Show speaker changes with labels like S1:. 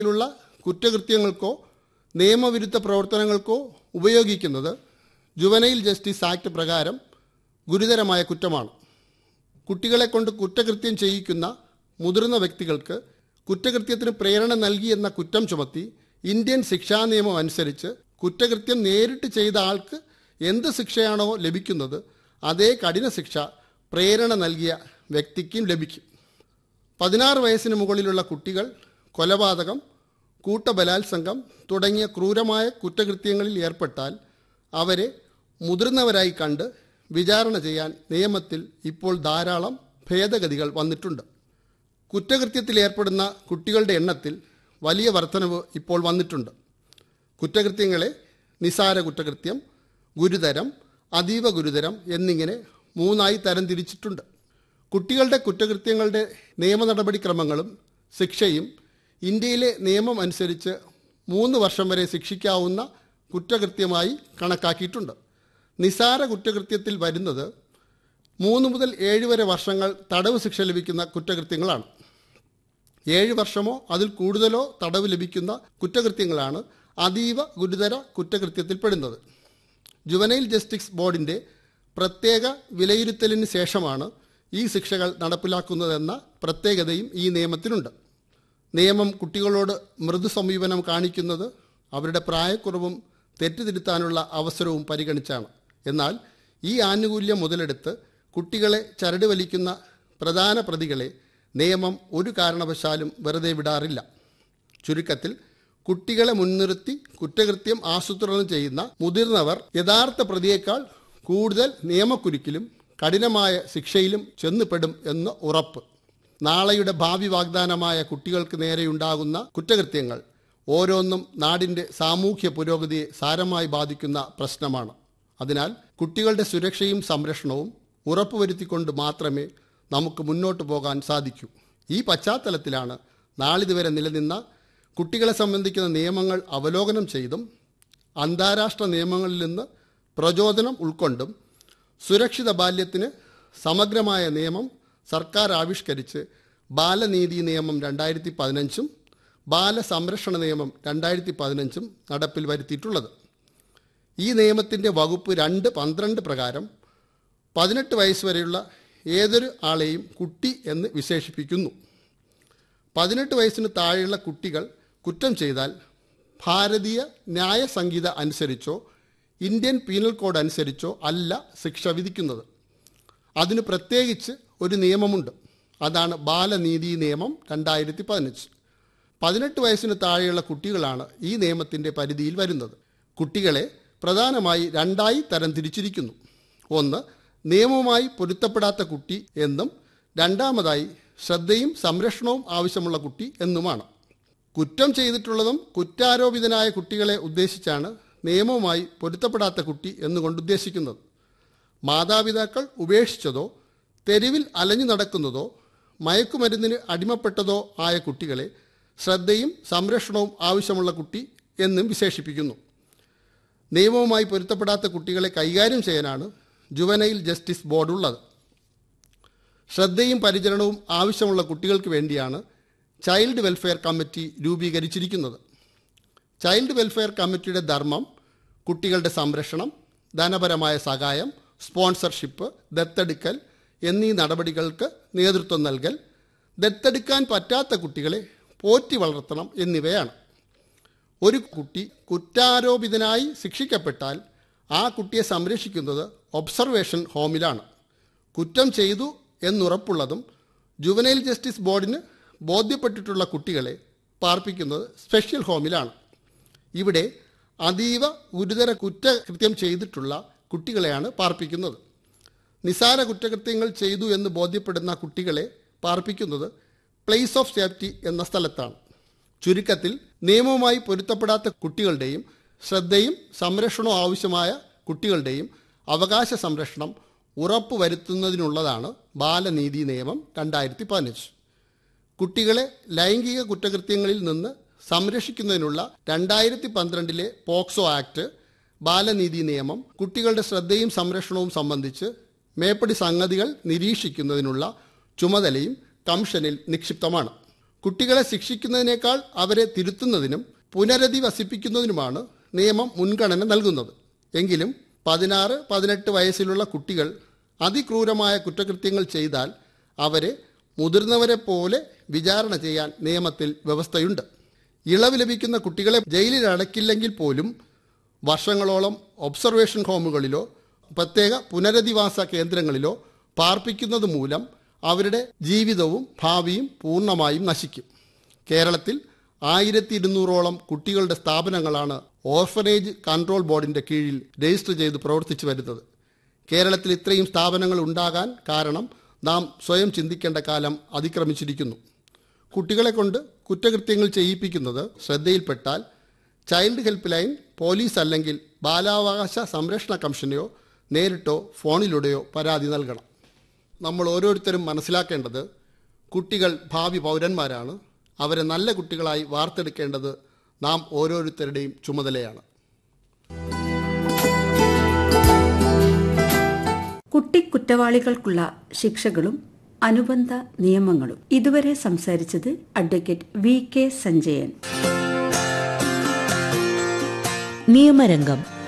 S1: ുള്ള കുറ്റകൃത്യങ്ങൾക്കോ നിയമവിരുദ്ധ പ്രവർത്തനങ്ങൾക്കോ ഉപയോഗിക്കുന്നത് juvenile justice act പ്രകാരം ഗുരുതരമായ കുറ്റമാണ് കുട്ടികളെ കൊണ്ട് കുറ്റകൃത്യം ചെയ്യിക്കുന്ന മുതിർന്ന വ്യക്തികൾക്ക് കുറ്റകൃത്യത്തിന് പ്രേരണ നൽകിയെന്ന കുറ്റം ചുമത്തി ഇന്ത്യൻ ശിക്ഷാ നിയമം അനുസരിച്ച് കുറ്റകൃത്യം നേരിട്ട് ചെയ്ത ആൾക്ക് എന്ത് ശിക്ഷയാണോ ലഭിക്കുന്നത് അതേ കഠിന ശിക്ഷ പ്രേരണ നൽകിയ വ്യക്തിക്കും ലഭിക്കും പതിനാറ് വയസ്സിന് മുകളിലുള്ള കുട്ടികൾ കൊലപാതകം കൂട്ടബലാത്സംഗം തുടങ്ങിയ ക്രൂരമായ കുറ്റകൃത്യങ്ങളിൽ ഏർപ്പെട്ടാൽ അവരെ മുതിർന്നവരായി കണ്ട് വിചാരണ ചെയ്യാൻ നിയമത്തിൽ ഇപ്പോൾ ധാരാളം ഭേദഗതികൾ വന്നിട്ടുണ്ട് കുറ്റകൃത്യത്തിൽ ഏർപ്പെടുന്ന കുട്ടികളുടെ എണ്ണത്തിൽ വലിയ വർധനവ് ഇപ്പോൾ വന്നിട്ടുണ്ട് കുറ്റകൃത്യങ്ങളെ നിസാര കുറ്റകൃത്യം ഗുരുതരം അതീവ ഗുരുതരം എന്നിങ്ങനെ മൂന്നായി തരംതിരിച്ചിട്ടുണ്ട് കുട്ടികളുടെ കുറ്റകൃത്യങ്ങളുടെ നിയമ നടപടിക്രമങ്ങളും ശിക്ഷയും ഇന്ത്യയിലെ നിയമം അനുസരിച്ച് മൂന്ന് വർഷം വരെ ശിക്ഷിക്കാവുന്ന കുറ്റകൃത്യമായി കണക്കാക്കിയിട്ടുണ്ട് നിസാര കുറ്റകൃത്യത്തിൽ വരുന്നത് മൂന്ന് മുതൽ ഏഴ് വരെ വർഷങ്ങൾ തടവ് ശിക്ഷ ലഭിക്കുന്ന കുറ്റകൃത്യങ്ങളാണ് ഏഴ് വർഷമോ അതിൽ കൂടുതലോ തടവ് ലഭിക്കുന്ന കുറ്റകൃത്യങ്ങളാണ് അതീവ ഗുരുതര കുറ്റകൃത്യത്തിൽപ്പെടുന്നത് ജുവനൈൽ ജസ്റ്റിസ് ബോർഡിൻ്റെ പ്രത്യേക വിലയിരുത്തലിന് ശേഷമാണ് ഈ ശിക്ഷകൾ നടപ്പിലാക്കുന്നതെന്ന പ്രത്യേകതയും ഈ നിയമത്തിനുണ്ട് നിയമം കുട്ടികളോട് മൃദു സമീപനം കാണിക്കുന്നത് അവരുടെ പ്രായക്കുറവും തെറ്റുതിരുത്താനുള്ള അവസരവും പരിഗണിച്ചാണ് എന്നാൽ ഈ ആനുകൂല്യം മുതലെടുത്ത് കുട്ടികളെ ചരട് വലിക്കുന്ന പ്രധാന പ്രതികളെ നിയമം ഒരു കാരണവശാലും വെറുതെ വിടാറില്ല ചുരുക്കത്തിൽ കുട്ടികളെ മുൻനിർത്തി കുറ്റകൃത്യം ആസൂത്രണം ചെയ്യുന്ന മുതിർന്നവർ യഥാർത്ഥ പ്രതിയേക്കാൾ കൂടുതൽ നിയമക്കുരുക്കിലും കഠിനമായ ശിക്ഷയിലും ചെന്നുപെടും എന്ന് ഉറപ്പ് നാളെയുടെ ഭാവി വാഗ്ദാനമായ കുട്ടികൾക്ക് നേരെയുണ്ടാകുന്ന കുറ്റകൃത്യങ്ങൾ ഓരോന്നും നാടിൻ്റെ സാമൂഹ്യ പുരോഗതിയെ സാരമായി ബാധിക്കുന്ന പ്രശ്നമാണ് അതിനാൽ കുട്ടികളുടെ സുരക്ഷയും സംരക്ഷണവും ഉറപ്പുവരുത്തിക്കൊണ്ട് മാത്രമേ നമുക്ക് മുന്നോട്ട് പോകാൻ സാധിക്കൂ ഈ പശ്ചാത്തലത്തിലാണ് നാളിതുവരെ നിലനിന്ന കുട്ടികളെ സംബന്ധിക്കുന്ന നിയമങ്ങൾ അവലോകനം ചെയ്തും അന്താരാഷ്ട്ര നിയമങ്ങളിൽ നിന്ന് പ്രചോദനം ഉൾക്കൊണ്ടും സുരക്ഷിത ബാല്യത്തിന് സമഗ്രമായ നിയമം സർക്കാർ ആവിഷ്കരിച്ച് ബാലനീതി നിയമം രണ്ടായിരത്തി പതിനഞ്ചും ബാലസംരക്ഷണ നിയമം രണ്ടായിരത്തി പതിനഞ്ചും നടപ്പിൽ വരുത്തിയിട്ടുള്ളത് ഈ നിയമത്തിൻ്റെ വകുപ്പ് രണ്ട് പന്ത്രണ്ട് പ്രകാരം പതിനെട്ട് വയസ്സ് വരെയുള്ള ഏതൊരു ആളെയും കുട്ടി എന്ന് വിശേഷിപ്പിക്കുന്നു പതിനെട്ട് വയസ്സിന് താഴെയുള്ള കുട്ടികൾ കുറ്റം ചെയ്താൽ ഭാരതീയ ന്യായ സംഹിത അനുസരിച്ചോ ഇന്ത്യൻ പീനൽ കോഡ് അനുസരിച്ചോ അല്ല ശിക്ഷ വിധിക്കുന്നത് അതിന് പ്രത്യേകിച്ച് ഒരു നിയമമുണ്ട് അതാണ് ബാലനീതി നിയമം രണ്ടായിരത്തി പതിനഞ്ച് പതിനെട്ട് വയസ്സിന് താഴെയുള്ള കുട്ടികളാണ് ഈ നിയമത്തിൻ്റെ പരിധിയിൽ വരുന്നത് കുട്ടികളെ പ്രധാനമായി രണ്ടായി തരംതിരിച്ചിരിക്കുന്നു ഒന്ന് നിയമവുമായി പൊരുത്തപ്പെടാത്ത കുട്ടി എന്നും രണ്ടാമതായി ശ്രദ്ധയും സംരക്ഷണവും ആവശ്യമുള്ള കുട്ടി എന്നുമാണ് കുറ്റം ചെയ്തിട്ടുള്ളതും കുറ്റാരോപിതനായ കുട്ടികളെ ഉദ്ദേശിച്ചാണ് നിയമവുമായി പൊരുത്തപ്പെടാത്ത കുട്ടി എന്നുകൊണ്ട് ഉദ്ദേശിക്കുന്നത് മാതാപിതാക്കൾ ഉപേക്ഷിച്ചതോ തെരുവിൽ അലഞ്ഞു നടക്കുന്നതോ മയക്കുമരുന്നിന് അടിമപ്പെട്ടതോ ആയ കുട്ടികളെ ശ്രദ്ധയും സംരക്ഷണവും ആവശ്യമുള്ള കുട്ടി എന്നും വിശേഷിപ്പിക്കുന്നു നിയമവുമായി പൊരുത്തപ്പെടാത്ത കുട്ടികളെ കൈകാര്യം ചെയ്യാനാണ് ജുവനൈൽ ജസ്റ്റിസ് ബോർഡ് ഉള്ളത് ശ്രദ്ധയും പരിചരണവും ആവശ്യമുള്ള കുട്ടികൾക്ക് വേണ്ടിയാണ് ചൈൽഡ് വെൽഫെയർ കമ്മിറ്റി രൂപീകരിച്ചിരിക്കുന്നത് ചൈൽഡ് വെൽഫെയർ കമ്മിറ്റിയുടെ ധർമ്മം കുട്ടികളുടെ സംരക്ഷണം ധനപരമായ സഹായം സ്പോൺസർഷിപ്പ് ദത്തെടുക്കൽ എന്നീ നടപടികൾക്ക് നേതൃത്വം നൽകൽ ദത്തെടുക്കാൻ പറ്റാത്ത കുട്ടികളെ പോറ്റി വളർത്തണം എന്നിവയാണ് ഒരു കുട്ടി കുറ്റാരോപിതനായി ശിക്ഷിക്കപ്പെട്ടാൽ ആ കുട്ടിയെ സംരക്ഷിക്കുന്നത് ഒബ്സർവേഷൻ ഹോമിലാണ് കുറ്റം ചെയ്തു എന്നുറപ്പുള്ളതും ജുവനൈൽ ജസ്റ്റിസ് ബോർഡിന് ബോധ്യപ്പെട്ടിട്ടുള്ള കുട്ടികളെ പാർപ്പിക്കുന്നത് സ്പെഷ്യൽ ഹോമിലാണ് ഇവിടെ അതീവ ഗുരുതര കുറ്റകൃത്യം ചെയ്തിട്ടുള്ള കുട്ടികളെയാണ് പാർപ്പിക്കുന്നത് നിസാര കുറ്റകൃത്യങ്ങൾ ചെയ്തു എന്ന് ബോധ്യപ്പെടുന്ന കുട്ടികളെ പാർപ്പിക്കുന്നത് പ്ലേസ് ഓഫ് സേഫ്റ്റി എന്ന സ്ഥലത്താണ് ചുരുക്കത്തിൽ നിയമവുമായി പൊരുത്തപ്പെടാത്ത കുട്ടികളുടെയും ശ്രദ്ധയും സംരക്ഷണവും ആവശ്യമായ കുട്ടികളുടെയും അവകാശ സംരക്ഷണം ഉറപ്പുവരുത്തുന്നതിനുള്ളതാണ് ബാലനീതി നിയമം രണ്ടായിരത്തി പതിനഞ്ച് കുട്ടികളെ ലൈംഗിക കുറ്റകൃത്യങ്ങളിൽ നിന്ന് സംരക്ഷിക്കുന്നതിനുള്ള രണ്ടായിരത്തി പന്ത്രണ്ടിലെ പോക്സോ ആക്ട് ബാലനീതി നിയമം കുട്ടികളുടെ ശ്രദ്ധയും സംരക്ഷണവും സംബന്ധിച്ച് മേപ്പടി സംഗതികൾ നിരീക്ഷിക്കുന്നതിനുള്ള ചുമതലയും കമ്മീഷനിൽ നിക്ഷിപ്തമാണ് കുട്ടികളെ ശിക്ഷിക്കുന്നതിനേക്കാൾ അവരെ തിരുത്തുന്നതിനും പുനരധിവസിപ്പിക്കുന്നതിനുമാണ് നിയമം മുൻഗണന നൽകുന്നത് എങ്കിലും പതിനാറ് പതിനെട്ട് വയസ്സിലുള്ള കുട്ടികൾ അതിക്രൂരമായ കുറ്റകൃത്യങ്ങൾ ചെയ്താൽ അവരെ മുതിർന്നവരെ പോലെ വിചാരണ ചെയ്യാൻ നിയമത്തിൽ വ്യവസ്ഥയുണ്ട് ഇളവ് ലഭിക്കുന്ന കുട്ടികളെ ജയിലിൽ അടയ്ക്കില്ലെങ്കിൽ പോലും വർഷങ്ങളോളം ഒബ്സർവേഷൻ ഹോമുകളിലോ പ്രത്യേക പുനരധിവാസ കേന്ദ്രങ്ങളിലോ പാർപ്പിക്കുന്നത് മൂലം അവരുടെ ജീവിതവും ഭാവിയും പൂർണ്ണമായും നശിക്കും കേരളത്തിൽ ആയിരത്തി ഇരുന്നൂറോളം കുട്ടികളുടെ സ്ഥാപനങ്ങളാണ് ഓർഫനേജ് കൺട്രോൾ ബോർഡിന്റെ കീഴിൽ രജിസ്റ്റർ ചെയ്ത് പ്രവർത്തിച്ചു വരുന്നത് കേരളത്തിൽ ഇത്രയും സ്ഥാപനങ്ങൾ ഉണ്ടാകാൻ കാരണം നാം സ്വയം ചിന്തിക്കേണ്ട കാലം അതിക്രമിച്ചിരിക്കുന്നു കുട്ടികളെ കൊണ്ട് കുറ്റകൃത്യങ്ങൾ ചെയ്യിപ്പിക്കുന്നത് ശ്രദ്ധയിൽപ്പെട്ടാൽ ചൈൽഡ് ഹെൽപ്പ് ലൈൻ പോലീസ് അല്ലെങ്കിൽ ബാലാവകാശ സംരക്ഷണ കമ്മീഷനെയോ നേരിട്ടോ ഫോണിലൂടെയോ പരാതി നൽകണം നമ്മൾ ഓരോരുത്തരും മനസ്സിലാക്കേണ്ടത് കുട്ടികൾ ഭാവി പൗരന്മാരാണ് അവരെ നല്ല കുട്ടികളായി വാർത്തെടുക്കേണ്ടത് നാം ഓരോരുത്തരുടെയും ചുമതലയാണ്
S2: കുട്ടിക്കുറ്റവാളികൾക്കുള്ള ശിക്ഷകളും അനുബന്ധ നിയമങ്ങളും ഇതുവരെ സംസാരിച്ചത് അഡ്വക്കേറ്റ് വി കെ സഞ്ജയൻ
S3: നിയമരംഗം